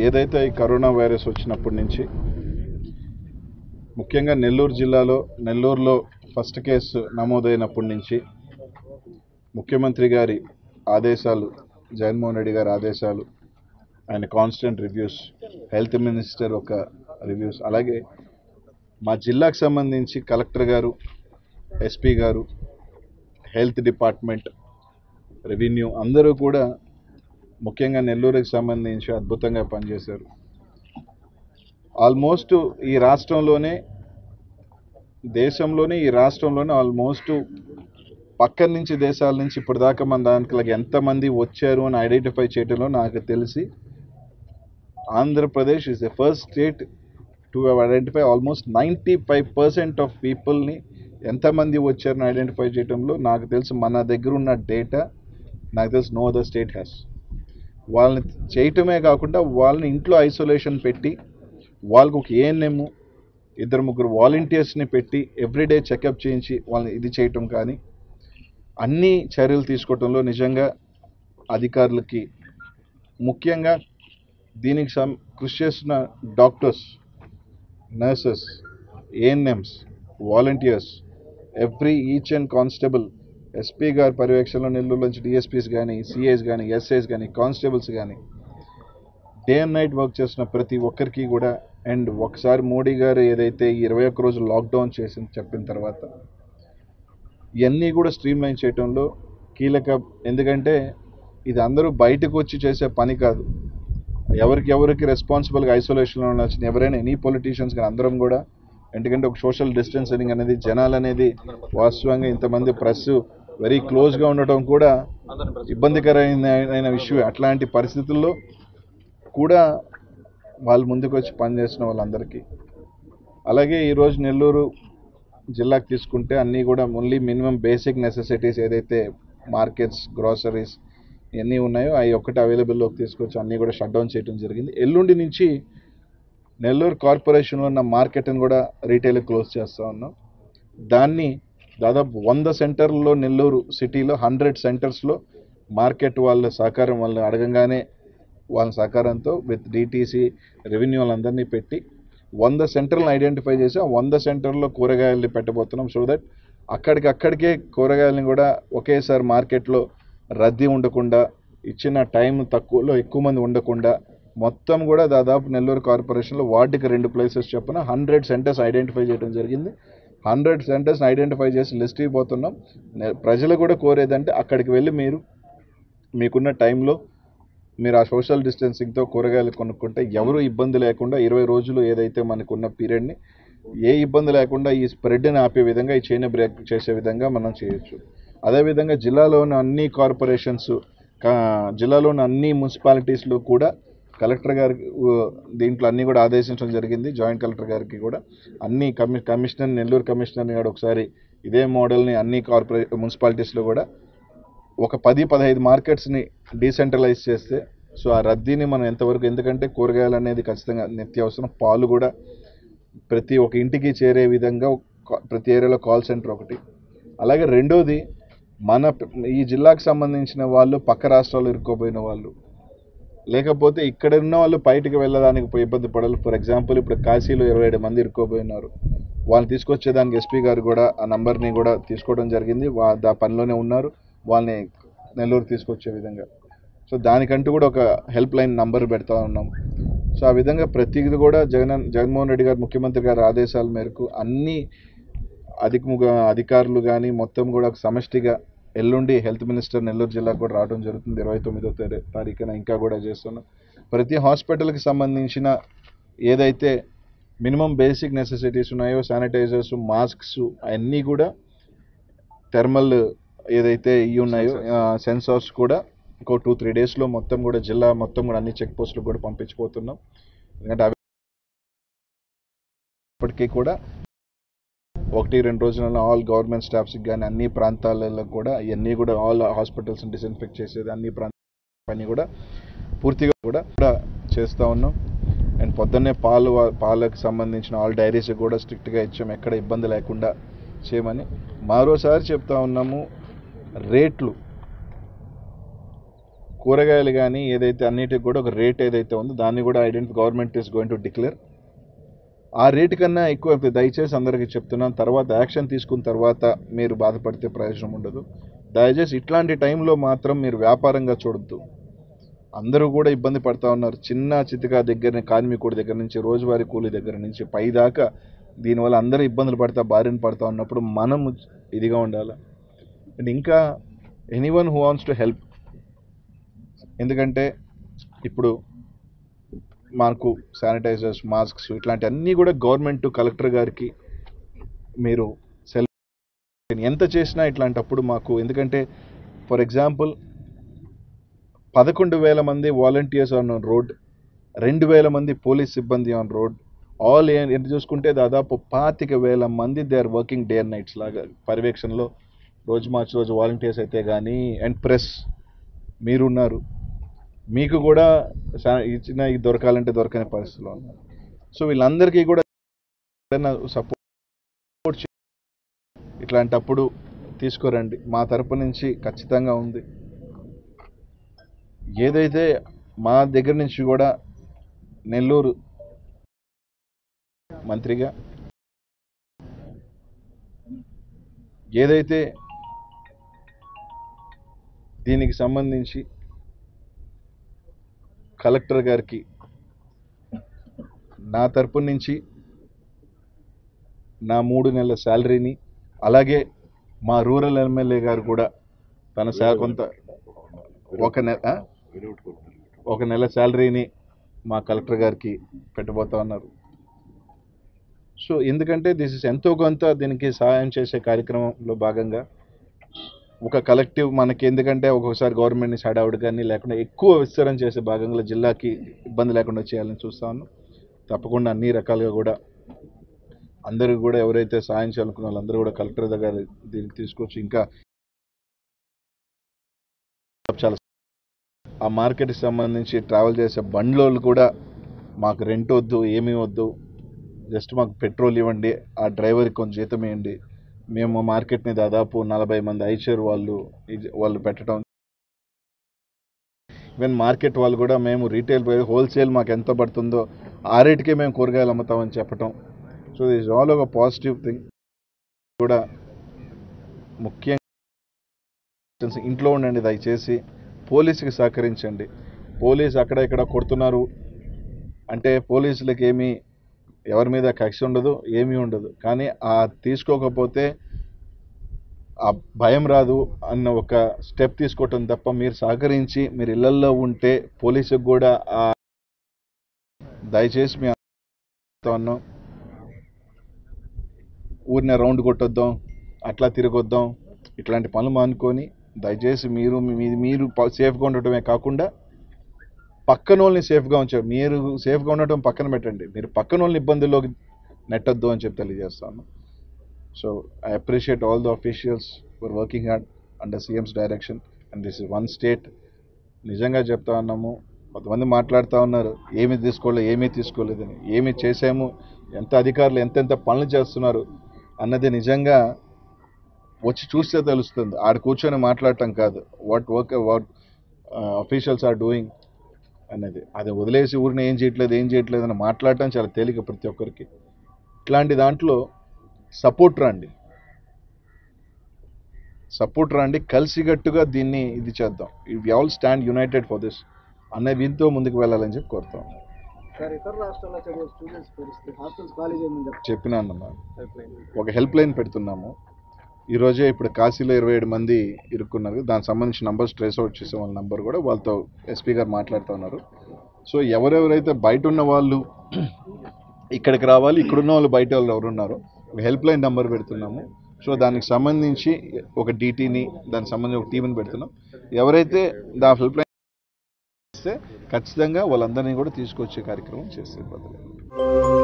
ఏదైతే ఈ corona virus వచ్చినప్పటి నుంచి ముఖ్యంగా నెల్లూరు జిల్లాలో నెల్లూరులో ఫస్ట్ కేసు నమోదైనప్పటి నుంచి ముఖ్యమంత్రి గారి ఆదేశాలు జగన్మోహన్ రెడ్డి గారి ఆదేశాలు ఆయన కాన్స్టెంట్ రివ్యూస్ హెల్త్ మినిస్టర్ ఒక రివ్యూస్ అలాగే మా జిల్లాకు సంబంధించి కలెక్టర్ గారు ఎస్పీ గారు హెల్త్ డిపార్ట్మెంట్ రెవెన్యూ అందరూ కూడా ముఖ్యంగా నెల్లూరుకి సంబంధించి అద్భుతంగా పనిచేశారు ఆల్మోస్ట్ ఈ రాష్ట్రంలోనే దేశంలోనే ఈ రాష్ట్రంలోనే ఆల్మోస్ట్ పక్కన నుంచి దేశాల నుంచి ఇప్పటిదాకా మన దాంట్లోకి ఎంతమంది వచ్చారు అని ఐడెంటిఫై చేయడంలో నాకు తెలిసి Andhra Pradesh is the first state to identify almost ninety five percent of పీపుల్ని ఎంతమంది వచ్చారని ఐడెంటిఫై చేయడంలో నాకు తెలిసి మన దగ్గర ఉన్న డేటా నాకు తెలిసి నో అదర్ స్టేట్ హ్యాస్ వాళ్ళని చేయటమే కాకుండా వాళ్ళని ఇంట్లో ఐసోలేషన్ పెట్టి వాళ్ళకు ఒక ఏఎన్ఎం ఇద్దరు ముగ్గురు వాలంటీర్స్ని పెట్టి ఎవ్రీడే చెకప్ చేయించి వాళ్ళని ఇది చేయటం కానీ అన్ని చర్యలు తీసుకోవటంలో నిజంగా అధికారులకి ముఖ్యంగా దీనికి సం కృషి చేస్తున్న doctors nurses ANMs volunteers every each and constable SP గారి పర్యవేక్షణలో నెల్లూరు నుంచి డిఎస్పీస్ కానీ సిఐస్ కానీ ఎస్ఐస్ కానీ కానిస్టేబుల్స్ కానీ డే అండ్ నైట్ వర్క్ చేస్తున్న ప్రతి ఒక్కరికి కూడా అండ్ ఒకసారి మోడీ గారు ఏదైతే ఈ ఇరవై ఒక్క రోజు లాక్డౌన్ చేసి చెప్పిన తర్వాత ఇవన్నీ కూడా స్ట్రీమ్ లైన్ చేయడంలో కీలక ఎందుకంటే ఇది అందరూ బయటకు వచ్చి చేసే పని కాదు ఎవరికి ఎవరికి రెస్పాన్సిబుల్గా ఐసోలేషన్లో ఉండాల్సిన ఎవరైనా ఎనీ పొలిటీషియన్స్ కానీ అందరం కూడా ఎందుకంటే ఒక సోషల్ డిస్టెన్సింగ్ అనేది జనాలు అనేది వాస్తవంగా ఇంతమంది ప్రెస్ వెరీ క్లోజ్గా ఉండటం కూడా ఇబ్బందికరమైన విషయం అట్లాంటి పరిస్థితుల్లో కూడా వాళ్ళు ముందుకు వచ్చి పనిచేసిన వాళ్ళందరికీ అలాగే ఈరోజు నెల్లూరు జిల్లాకు తీసుకుంటే అన్నీ కూడా ఓన్లీ మినిమం బేసిక్ నెసెసిటీస్ ఏదైతే మార్కెట్స్ గ్రాసరీస్ ఇవన్నీ ఉన్నాయో అవి ఒక్కటి అవైలబుల్లోకి తీసుకొచ్చి అన్నీ కూడా షట్ డౌన్ చేయడం జరిగింది ఎల్లుండి నుంచి నెల్లూరు కార్పొరేషన్లో ఉన్న మార్కెట్ని కూడా రీటైల్ క్లోజ్ చేస్తూ ఉన్నాం దాన్ని దాదాపు వంద సెంటర్లో నెల్లూరు సిటీలో హండ్రెడ్ సెంటర్స్లో మార్కెట్ వాళ్ళ సహకారం వాళ్ళని అడగంగానే వాళ్ళ సహకారంతో విత్ డిటీసీ రెవెన్యూ వాళ్ళందరినీ పెట్టి వంద సెంటర్లను ఐడెంటిఫై చేసి ఆ వంద సెంటర్లో కూరగాయల్ని పెట్టబోతున్నాం సో దట్ అక్కడికి అక్కడికే కూరగాయలని కూడా ఒకేసారి మార్కెట్లో రద్దీ ఉండకుండా ఇచ్చిన టైం తక్కువలో ఎక్కువ మంది ఉండకుండా మొత్తం కూడా దాదాపు నెల్లూరు కార్పొరేషన్లో వార్డుకి రెండు ప్లేసెస్ చొప్పున హండ్రెడ్ సెంటర్స్ ఐడెంటిఫై చేయడం జరిగింది హండ్రెడ్ సెంటర్స్ ఐడెంటిఫై చేసి లిస్ట్ ఇవ్వబోతున్నాం నె- ప్రజలు కూడా కోరేదంటే అక్కడికి వెళ్ళి మీరు మీకున్న టైంలో మీరు ఆ సోషల్ డిస్టెన్సింగ్తో కూరగాయలు కొనుక్కుంటే ఎవరు ఇబ్బంది లేకుండా ఇరవై రోజులు ఏదైతే మనకున్న పీరియడ్ని ఏ ఇబ్బంది లేకుండా ఈ స్ప్రెడ్ని ఆపే విధంగా ఈ చైన్ బ్రేక్ చేసే విధంగా మనం చేయొచ్చు అదేవిధంగా జిల్లాలోని అన్ని కార్పొరేషన్స్ జిల్లాలోని అన్ని మున్సిపాలిటీస్లో కూడా కలెక్టర్ గారికి ఉ, దీంట్లో అన్నీ కూడా ఆదేశించడం జరిగింది జాయింట్ కలెక్టర్ గారికి కూడా అన్ని కమి కమిషనర్ నెల్లూరు కమిషనర్ని కూడా ఒకసారి ఇదే మోడల్ని అన్ని కార్పొరే మున్సిపాలిటీస్లో కూడా ఒక పది పదహైదు మార్కెట్స్ని డీసెంట్రలైజ్ చేస్తే సో ఆ రద్దీని మనం ఎంతవరకు ఎందుకంటే కూరగాయలు అనేది ఖచ్చితంగా నిత్యావసరం పాలు కూడా ప్రతి ఒక్క ఇంటికి చేరే విధంగా ఒక- ప్రతి ఏరియాలో కాల్ సెంటర్ ఒకటి అలాగే రెండోది మన ప- ఈ జిల్లాకు సంబంధించిన వాళ్ళు పక్క రాష్ట్రాలు ఇరుక్కోపోయిన వాళ్ళు లేకపోతే ఇక్కడ ఉన్న వాళ్ళు బయటికి వెళ్ళడానికి పోయి ఇబ్బంది పడాలి ఫర్ ఎగ్జాంపుల్ ఇప్పుడు కాశీలో ఇరవై ఏడు మంది ఇరుక్కోపోయినారు వాళ్ళని తీసుకొచ్చేదానికి ఎస్పీ గారు కూడా ఆ నంబర్ని కూడా తీసుకోవడం జరిగింది వా దా పనిలోనే ఉన్నారు వాళ్ళని నెల్లూరు తీసుకొచ్చే విధంగా సో దానికంటూ కూడా ఒక హెల్ప్ లైన్ నంబర్ పెడతా ఉన్నాం సో ఆ విధంగా ప్రతిది కూడా జగన్ జగన్మోహన్ రెడ్డి గారు ముఖ్యమంత్రి గారి ఆదేశాల మేరకు అన్ని అధికముగా అధికారులు కానీ మొత్తం కూడా ఒక సమష్టిగా ఎల్లుండి హెల్త్ మినిస్టర్ నెల్లూరు జిల్లాకు కూడా రావడం జరుగుతుంది ఇరవై తొమ్మిదో తారీ- తారీఖున ఇంకా కూడా చేస్తున్నాం ప్రతి హాస్పిటల్కి సంబంధించిన ఏదైతే మినిమం బేసిక్ నెసెసిటీస్ ఉన్నాయో శానిటైజర్స్ మాస్క్స్ అన్నీ కూడా థెర్మల్ ఏదైతే ఇవి ఉన్నాయో సెన్సార్స్ కూడా ఇంకో టూ త్రీ డేస్లో మొత్తం కూడా జిల్లా మొత్తం కూడా అన్ని చెక్ పోస్టులకు కూడా పంపించిపోతున్నాం ఎందుకంటే అవి ఇప్పటికీ కూడా ఒకటి రెండు రోజులలో ఆల్ గవర్నమెంట్ స్టాఫ్స్కి కానీ అన్ని ప్రాంతాలలో కూడా ఇవన్నీ కూడా ఆల్ హాస్పిటల్స్ డిస్ఇన్ఫెక్ట్ చేసేది అన్ని ప్రాంత పని కూడా పూర్తిగా కూడా కూడా చేస్తూ ఉన్నాం అండ్ పొద్దున్నే పాలు పాలకు సంబంధించిన ఆల్ డైరీస్ కూడా స్ట్రిక్ట్గా ఇచ్చాం ఎక్కడ ఇబ్బంది లేకుండా చేయమని మరోసారి చెప్తా ఉన్నాము రేట్లు కూరగాయలు కానీ ఏదైతే అన్నిటికి కూడా ఒక రేట్ ఏదైతే ఉందో దాన్ని కూడా ఐడెంటి government is going to declare ఆ రేటు కన్నా ఎక్కువ అవుతుంది. దయచేసి అందరికీ చెప్తున్నాను తర్వాత యాక్షన్ తీసుకున్న తర్వాత మీరు బాధపడితే ప్రయోజనం ఉండదు దయచేసి ఇట్లాంటి టైంలో మాత్రం మీరు వ్యాపారంగా చూడొద్దు అందరూ కూడా ఇబ్బంది పడతా ఉన్నారు చిన్న చితికా దగ్గర కార్మికుడి దగ్గర నుంచి రోజువారీ కూలీ దగ్గర నుంచి పై దాకా దీనివల్ల అందరూ ఇబ్బందులు పడతా బారిన పడతా ఉన్నప్పుడు మనం ఇదిగా ఉండాలి అండ్ ఇంకా anyone who wants to help ఎందుకంటే ఇప్పుడు మనకు శానిటైజర్స్ మాస్క్స్ ఇట్లాంటి అన్నీ కూడా గవర్నమెంట్ కలెక్టర్ గారికి మీరు సెల్ ఎంత చేసినా ఇట్లాంటప్పుడు మాకు ఎందుకంటే ఫర్ ఎగ్జాంపుల్ పదకొండు వేల మంది వాలంటీర్స్ ఆన్ రోడ్ రెండు వేల మంది పోలీస్ సిబ్బంది ఆన్ రోడ్ ఆల్ ఎంత చూసుకుంటే దాదాపు పాతిక వేల మంది they are working day and nights లాగా పర్యవేక్షణలో రోజు మార్చి రోజు వాలంటీర్స్ అయితే కానీ అండ్ ప్రెస్ మీరున్నారు మీకు కూడా శా- ఇచ్చిన ఇది దొరకాలంటే దొరకని పరిస్థితిలో ఉన్నారు సో వీళ్ళందరికీ కూడా సపోర్ట్ ఇట్లాంటప్పుడు తీసుకురండి మా తరపు నుంచి ఖచ్చితంగా ఉంది ఏదైతే మా దగ్గర నుంచి కూడా నెల్లూరు మంత్రిగా ఏదైతే దీనికి సంబంధించి కలెక్టర్ గారికి నా తరపు నుంచి నా మూడు నెలల శాలరీని అలాగే మా రూరల్ ఎమ్మెల్యే గారు కూడా తన శా కొంత ఒక నెల ఆ? ఒక నెల శాలరీని మా కలెక్టర్ గారికి పెట్టబోతా ఉన్నారు సో ఎందుకంటే దిస్ ఇస్ ఎంతో కొంత దీనికి సహాయం చేసే కార్యక్రమంలో భాగంగా ఒక కలెక్టివ్ మనకి ఎందుకంటే ఒక్కొక్కసారి గవర్నమెంట్ నుంచి హడావుడి కానీ లేకుండా ఎక్కువ విస్తరణ చేసే భాగంలో జిల్లాకి ఇబ్బంది లేకుండా చేయాలని చూస్తా ఉన్నాం తప్పకుండా అన్ని రకాలుగా కూడా అందరూ కూడా ఎవరైతే సాయం చేయాలనుకున్న వాళ్ళందరూ కూడా కలెక్టర్ దగ్గర దీనికి తీసుకొచ్చి ఇంకా చాలా ఆ మార్కెట్కి సంబంధించి ట్రావెల్ చేసే బండ్లోళ్ళు కూడా మాకు రెంట్ వద్దు ఏమీ వద్దు జస్ట్ మాకు పెట్రోల్ ఇవ్వండి ఆ డ్రైవర్కి కొంచెం జీతం ఇవ్వండి మేము మార్కెట్ని దాదాపు నలభై మంది ఐచర్ వాళ్ళు ఇది- వాళ్ళు పెట్టడం ఈవెన్ మార్కెట్ వాళ్ళు కూడా మేము రీటైల్ హోల్సేల్ మాకు ఎంత పడుతుందో ఆ రేటుకే మేము కూరగాయలు అమ్ముతామని చెప్పటం సో దిస్ ఆల్ ఒక పాజిటివ్ థింగ్ కూడా ముఖ్యంగా ఇంట్లో ఉండండి దయచేసి పోలీసుకి సహకరించండి పోలీసు అక్కడ ఇక్కడ కొడుతున్నారు అంటే పోలీసులకు ఏమీ ఎవరి మీద కక్ష ఉండదు ఏమీ ఉండదు కానీ ఆ తీసుకోకపోతే ఆ భయం రాదు అన్న ఒక స్టెప్ తీసుకోవటం తప్ప మీరు సహకరించి మీరు ఇళ్లల్లో ఉంటే పోలీసుకు కూడా ఆ దయచేసి మీ ఉన్నాం ఊరిని రౌండ్ కొట్టొద్దాం అట్లా తిరగొద్దాం ఇట్లాంటి పనులు మానుకొని దయచేసి మీరు మీ- మీరు ప- సేఫ్గా ఉండటమే కాకుండా పక్కన వాళ్ళని సేఫ్గా ఉంచారు మీరు సేఫ్గా ఉండటం పక్కన పెట్టండి మీరు పక్కన వాళ్ళని ఇబ్బందుల్లోకి నెట్టొద్దు అని చెప్పి తెలియజేస్తాను so I appreciate all the officials for working hard under CM's direction and this is one state నిజంగా చెప్తా ఉన్నాము కొంతమంది మాట్లాడుతూ ఉన్నారు ఏమి తీసుకోలేదు ఏమీ తీసుకోలేదని ఏమి చేసాము ఎంత అధికారులు ఎంతెంత పనులు చేస్తున్నారు అన్నది నిజంగా వచ్చి చూస్తే తెలుస్తుంది ఆడ కూర్చొని మాట్లాడటం కాదు what work what officials are doing అనేది అది వదిలేసి ఊరిని ఏం చేయట్లేదు ఏం చేయట్లేదు అని మాట్లాడటం చాలా తేలిక ప్రతి ఒక్కరికి ఇట్లాంటి దాంట్లో సపోర్ట్ రండి సపోర్ట్ రండి కలిసిగట్టుగా దీన్ని ఇది చేద్దాం we all stand united for this అనే దీంతో ముందుకు వెళ్ళాలని చెప్పి కోరుతాం సార్ ఇతర రాష్ట్రాల్లో చదివే స్టూడెంట్స్ పరిస్థితి హాస్టల్స్ ఖాళీ చేయమని చెప్పి చెప్పినానమ్మా ఒక హెల్ప్ లైన్ పెడుతున్నాము ఈరోజే ఇప్పుడు కాశీలో ఇరవై ఏడు మంది ఇరుక్కున్నారు దానికి సంబంధించిన నంబర్స్ ట్రేస్ అవుట్ చేసే వాళ్ళ నంబర్ కూడా వాళ్ళతో ఎస్పీ గారు మాట్లాడుతూ ఉన్నారు సో ఎవరెవరైతే బయట ఉన్న వాళ్ళు ఇక్కడికి రావాలి ఇక్కడున్న వాళ్ళు బయట వాళ్ళు ఎవరున్నారో ఒక హెల్ప్ లైన్ నెంబర్ పెడుతున్నాము సో దానికి సంబంధించి ఒక డీటీని దానికి సంబంధించి ఒక టీంని పెడుతున్నాం ఎవరైతే దా హెల్ప్ లైన్ ఇస్తే ఖచ్చితంగా వాళ్ళందరినీ కూడా తీసుకొచ్చే కార్యక్రమం చేసే బదులు